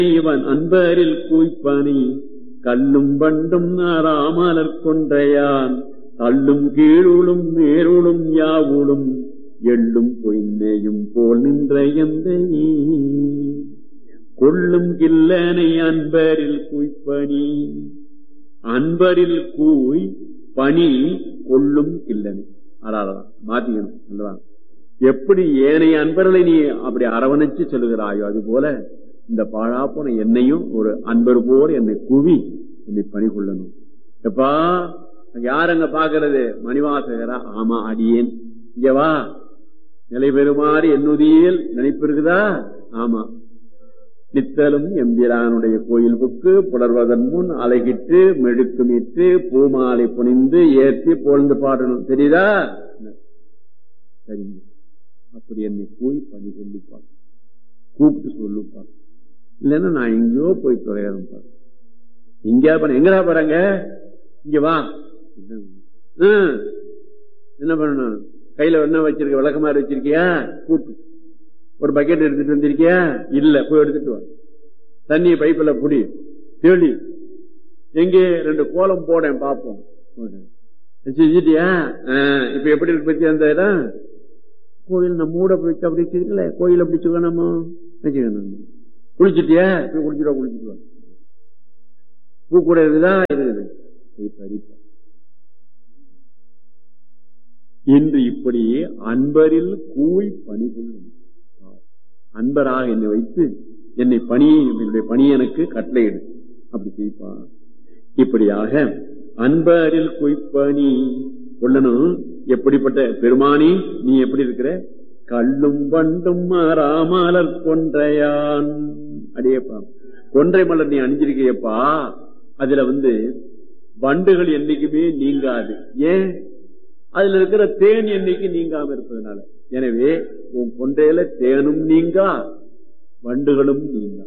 இவன் அன்பரில் கூய்ப்பனி கல்லும் பண்டும் நாராமலர் கொன்றையான் தள்ளும் கீழுளும் மேருளும் யாவுளும் எள்ளும் பொய்நேயும் போல் நின்ற எந்த கொள்ளும் கில்லனை அன்பரில் கூய்ப்பனி அன்பரில் கூய் பனி கொள்ளும் கில்லனை அடாடா மாத்திக்கணும் அல்லவா எப்படி ஏனைய அன்பர்களை நீ அப்படி அரவணைச்சு சொல்லுகிறாயோ அது போல இந்த பாழா போன என்னையும் ஒரு அன்பர் போல என்னை குவி என்னை பணி கொள்ளணும் எப்பா யார் அங்க பாக்குறது மணிவாசகரா ஆமா அடியேன் இங்க வா நிலை பெறுமாறு என்னுதியில் நினைப்பு இருக்குதா ஆமா நித்தலும் எம்பிரானுடைய கோயில் புக்கு புலர்வதன் முன் அலைகிட்டு மெழுக்குமிட்டு பூமாலை புனிந்து ஏற்றி பொழுந்து பாடணும் தெரியுதா சரிங்க அப்படி என்னை போய் பணி சொல்லுப்பார் கூப்பிட்டு சொல்லுப்பார் இல்லைன்னா நான் எங்கேயோ போய் தொலைகிறேன் பாரு எங்கேயா பண்ண எங்கடா போறாங்க இங்க வா ஹம். என்ன பண்ணணும் கையில என்ன வச்சிருக்க விளக்கமாறு வச்சிருக்கியா கூட்டு ஒரு பக்கெட் எடுத்துட்டு வந்திருக்கியா இல்ல போய் எடுத்துட்டு வா தண்ணி பைப்பில் புடி தேடி எங்கே ரெண்டு கோலம் போடேன் பார்ப்போம் செஞ்சுட்டியா இப்ப எப்படி இருக்கு பத்தி அந்த இடம் கோயில் நம்ம மூட பிடிச்சு அப்படி வச்சிருக்கல கோயில பிடிச்சுக்கணுமோ வச்சுக்கணும் குளிச்சுட்டியா போய் குளிச்சுட்டா குளிச்சுட்டு வா பூ கூட இருக்குதா இருக்குது இது பறிப்பா இன்று இப்படி அன்பரில் கூய் பணிகொள்ளும் அன்பராக என்னை வைத்து என்னை பணி என்னுடைய பணி எனக்கு கட்டளையிடு அப்படி செய்ப்பா இப்படியாக அன்பரில் குய்ப்பணி கொள்ளணும் எப்படிப்பட்ட பெருமானி நீ எப்படி இருக்கிற கல்லும் வண்டும் மாறாமலர் கொன்றையான் அடேப்பா கொன்றை மலர் நீ அணிஞ்சிருக்கியப்பா அதுல வந்து வண்டுகள் என்னைக்குமே நீங்காது ஏன் அதுல இருக்கிற தேன் என்னைக்கு நீங்காம இருப்பதனால எனவே உன் கொண்டையில தேனும் நீங்கா வண்டுகளும் நீங்கா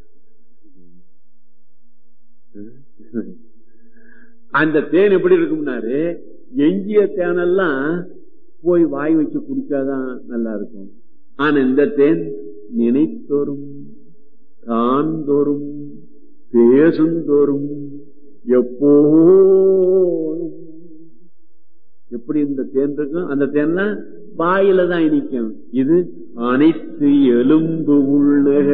அந்த தேன் எப்படி இருக்கும்னாரு எஞ்சிய தேனெல்லாம் போய் வாய் வச்சு குடிச்சாதான் நல்லா இருக்கும் ஆனா இந்த தேன் நினைத்தோறும் காண்தோறும் பேசுந்தோறும் எப்போதும் எப்படி இந்த தேன் இருக்கும் அந்த தேன்லாம் வாயில தான் இனிக்கும் இது அனைத்து எலும்பு உள்ளக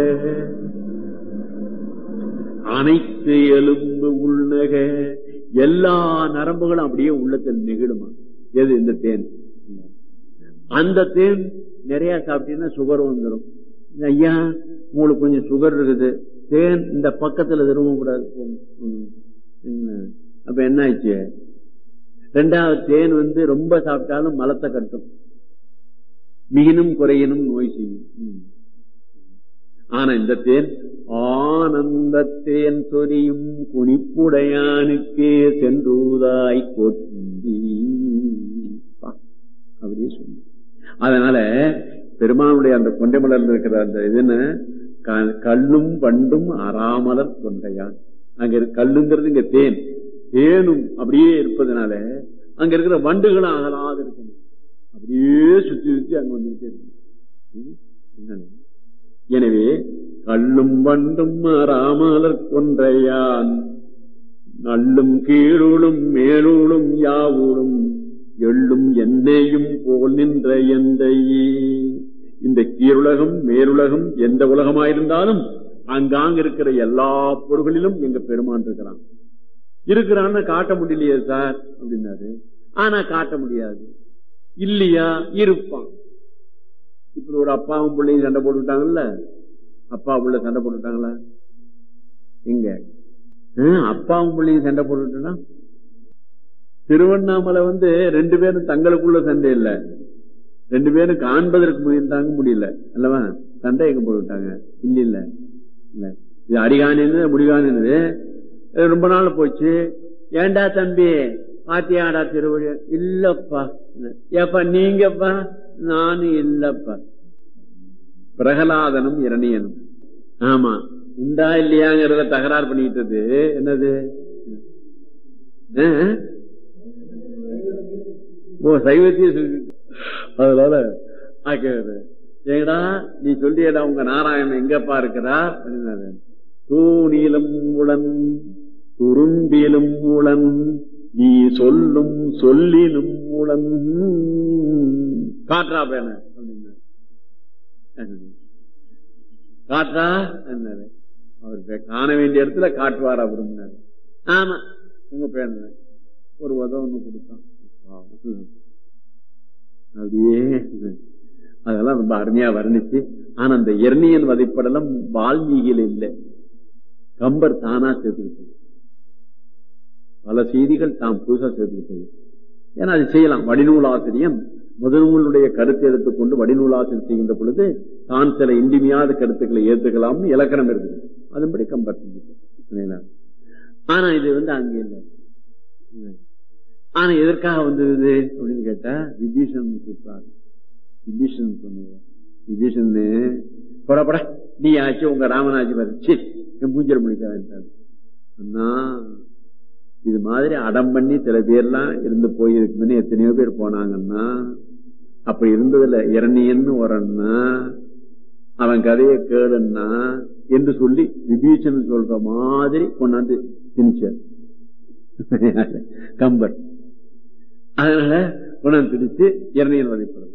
அனைத்து எலும்பு உள்ளக எல்லா நரம்புகளும் அப்படியே உள்ளத்தில் நெகிடுமா எது இந்த தேன் அந்த தேன் நிறைய சாப்பிட்டீங்கன்னா சுகர் வந்துடும் ஐயா உங்களுக்கு கொஞ்சம் சுகர் இருக்குது தேன் இந்த பக்கத்துல திரும்ப கூடாது அப்ப என்ன ஆச்சு ரெண்டாவது தேன் வந்து ரொம்ப சாப்பிட்டாலும் மலத்தை கட்டும் மிகினும் குறையினும் நோய் செய்யும் ஆனா இந்த தேன் ஆனந்த தேன் சொரியும் குனிப்புடையானுக்கே சென்றுதாய் கொத்தி அப்படியே சொல்லு அதனால பெருமானுடைய அந்த கொண்டை மலர்ந்து இருக்கிற அந்த இது என்ன கல்லும் பண்டும் அறாமலர் கொண்டையான் அங்க கல்லுங்கிறது இங்க தேன் தேனும் அப்படியே இருப்பதனால அங்க இருக்கிற வண்டுகளும் அகலாது இருக்கணும் அப்படியே சுத்தி சுத்தி அங்க வந்துகிட்டே இருக்கணும் எனவே கல்லும் வண்டும் ராமலர் கொன்றையான் நல்லும் கீழுளும் மேலுளும் யாவுளும் எள்ளும் என்னையும் போல் நின்ற எந்தையே இந்த கீழுலகம் மேலுலகம் எந்த உலகமாயிருந்தாலும் அங்காங்க இருக்கிற எல்லா பொருள்களிலும் எங்க பெருமான் இருக்கிறான் இருக்கிறான்னு காட்ட முடியலையே சார் அப்படின்னாரு ஆனா காட்ட முடியாது இல்லையா இருப்பான் இப்படி ஒரு அப்பாவும் பிள்ளையும் சண்டை போட்டுட்டாங்கல்ல அப்பா பிள்ளை சண்டை போட்டுட்டாங்களா எங்க அப்பாவும் பிள்ளையும் சண்டை போட்டுட்டா திருவண்ணாமலை வந்து ரெண்டு பேரும் தங்களுக்குள்ள சண்டை இல்ல ரெண்டு பேரும் காண்பதற்கு முயன்றாங்க முடியல அல்லவா சண்டை எங்க போட்டுட்டாங்க இல்ல இல்ல இல்ல இது அடிகானது முடிகானது ரொம்ப நாள் போச்சு ஏண்டா தம்பி பாத்தியாடா திருவடி இல்லப்பா ஏப்பா நீங்கப்பா நானும் இல்லப்பா பிரகலாதனும் இரணியனும் ஆமா உண்டா இல்லையாங்கிறத தகராறு பண்ணிக்கிட்டது என்னது ஓ சைவத்தையும் சொல்லி அதனால ஆக்கிறது ஏடா நீ சொல்லியடா உங்க நாராயணன் எங்கப்பா இருக்கிறார் அப்படின்னாரு தூணிலும் உளன் துரும்பிலும் உளன் நீ சொல்லும் சொல்லிலும் உளன் காற்றா பேன காற்றா என்னாரு அவர் காண வேண்டிய இடத்துல காட்டுவாரா விரும்பினாரு ஆமா உங்க பேர் ஒரு உதவ ஒண்ணு கொடுத்தான் அப்படியே அதெல்லாம் ரொம்ப அருமையா வர்ணிச்சு ஆனா அந்த எர்ணியன் வதைப்படலாம் வால்மீகியில் இல்லை கம்பர் தானா சேர்த்துக்கிட்டது பல செய்திகள் தாம் புதுசா சேர்த்துக்கிட்டது ஏன்னா அது செய்யலாம் வடிநூல் ஆசிரியன் முதல்நூலுடைய கருத்தை எடுத்துக்கொண்டு வடிநூல் ஆசிரியர் செய்கின்ற பொழுது தான் சில இன்றிமையாத கருத்துக்களை ஏற்றுக்கலாம்னு இலக்கணம் இருக்குது அதன்படி கம்பர் செஞ்சுட்டு ஆனா இது வந்து அங்கே இல்லை ஆனா எதற்காக வந்தது அப்படின்னு கேட்டா விபீஷன் கூப்பிட்டாரு விபீஷன் சொன்னது விபீஷன் படப்பட நீ ஆச்சு உங்க ராமனாச்சு வரைச்சு என் பூஞ்சல் முடிக்காது அண்ணா இது மாதிரி அடம் பண்ணி சில பேர்லாம் இருந்து போயிருக்குன்னு எத்தனையோ பேர் போனாங்கன்னா அப்ப இருந்ததுல இரணியன்னு ஒரு அண்ணா அவன் கதையை கேளுன்னா என்று சொல்லி விபீஷன் சொல்ற மாதிரி கொண்டாந்து திணிச்சார் கம்பர் அதனால குணம் பிடிச்சு இரணியன் வதைப்படுது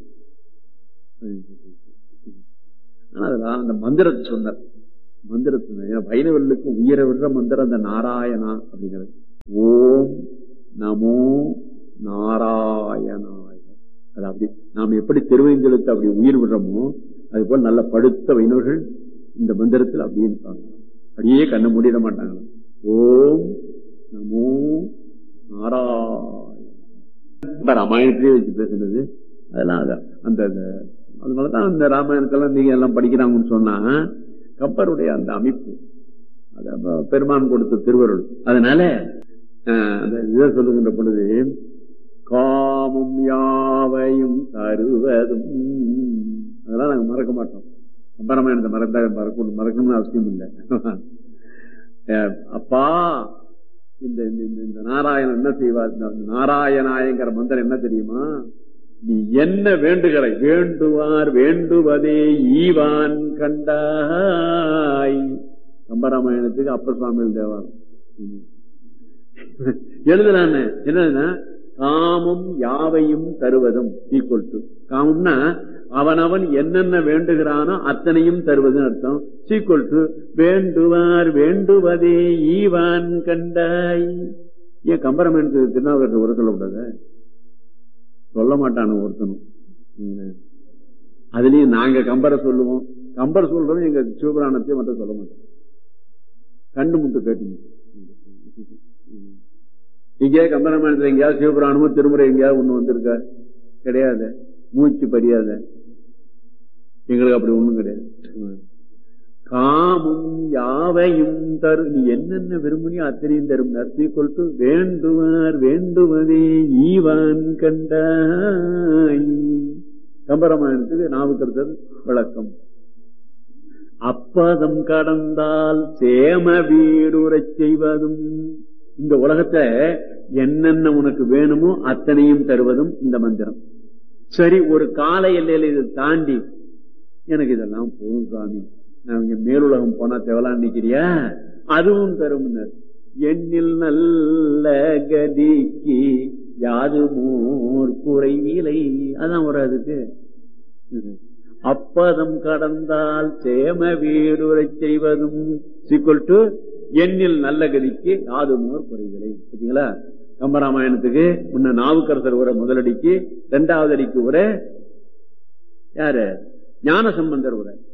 ஆனா அதெல்லாம் அந்த மந்திரத்தை சொன்னார் மந்திரத்தை வைணவர்களுக்கு உயிரை விடுற மந்திரம் அந்த நாராயணா அப்படிங்கிறது ஓம் நமோ நாராயணாய அது அப்படி நாம் எப்படி திருவைந்தெழுத்து அப்படி உயிர் விடுறோமோ அது போல நல்ல படுத்த வைணவர்கள் இந்த மந்திரத்தில் அப்படியே இருப்பாங்க அப்படியே கண்ணை மூடிட மாட்டாங்க ஓம் நமோ நாராயண ராமாயணத்திலே வச்சு பேசுனது அதெல்லாம் அந்த அதனாலதான் அந்த ராமாயணத்தெல்லாம் நீங்க எல்லாம் படிக்கிறாங்கன்னு சொன்னா கப்பருடைய அந்த அமைப்பு பெருமான் கொடுத்த திருவருள் அதனால அந்த இதை சொல்லுகின்ற பொழுது காமம் யாவையும் தருவதும் அதெல்லாம் நாங்க மறக்க மாட்டோம் கம்பராமாயணத்தை மறந்தா மறக்கணும் மறக்கணும்னு அவசியம் இல்லை அப்பா இந்த இந்த நாராயணன் என்ன செய்வார் நாராயணாயங்கிற மந்திரம் என்ன தெரியுமா நீ என்ன வேண்டுகளை வேண்டுவார் வேண்டுவதே ஈவான் கண்டாய் கம்பராமாயணத்துக்கு அப்பர் சுவாமிகள் தேவாரம் எழுதுறான்னு என்னதுன்னா காமம் யாவையும் தருவதும் ஈக்குவல் டு காமம்னா அவனவன் என்னென்ன வேண்டுகிறானோ அத்தனையும் தருவதுன்னு அர்த்தம் சீக்குவல் டு வேண்டுவார் வேண்டுவதே ஈவான் கண்டாய் ஏன் கம்பராமாயணத்துக்கு திருநாவுக்கரசு ஒரு சொல்லக்கூடாது சொல்ல மாட்டானு ஒருத்தனும் அதுலயும் நாங்க கம்பரை சொல்லுவோம் கம்பர் சொல்றதும் எங்க சிவபுராணத்தையும் மட்டும் சொல்ல மாட்டோம் கண்டு முட்டு கேட்டீங்க இங்கே கம்பராமாயணத்துல எங்கேயாவது சிவபுராணமும் திருமுறை எங்கேயாவது ஒண்ணு வந்திருக்க கிடையாது மூச்சு படியாத எங்களுக்கு அப்படி ஒண்ணும் கிடையாது காமும் யாவையும் தரு நீ என்னென்ன விரும்பினியோ அத்தனையும் தரும் நர்த்தி கொண்டு வேண்டுவார் வேண்டுவதே ஈவான் கண்டாய் கம்பராமாயணத்துக்கு நாவுக்கருத்தர் விளக்கம் அப்பதம் கடந்தால் சேம வீடுறச் செய்வதும் இந்த உலகத்தை என்னென்ன உனக்கு வேணுமோ அத்தனையும் தருவதும் இந்த மந்திரம் சரி ஒரு கால எல்லையில இதை தாண்டி எனக்கு இதெல்லாம் போதும் சாமி நான் இங்க மேலுலகம் போனா தேவலாம் நிக்கிறியா அதுவும் தரும் எண்ணில் நல்ல கதிக்கு யாது மோர் குறைவிலை அதான் ஒரு அதுக்கு அப்பதம் கடந்தால் சேம வீடுரை செய்வதும் சிக்கல் டு எண்ணில் நல்ல கதிக்கு யாது மோர் குறைவிலை சரிங்களா கம்பராமாயணத்துக்கு முன்ன நாவுக்கரசர் உரை முதலடிக்கு இரண்டாவது அடிக்கு உரை யாரு ஞான சம்பந்தர் உரை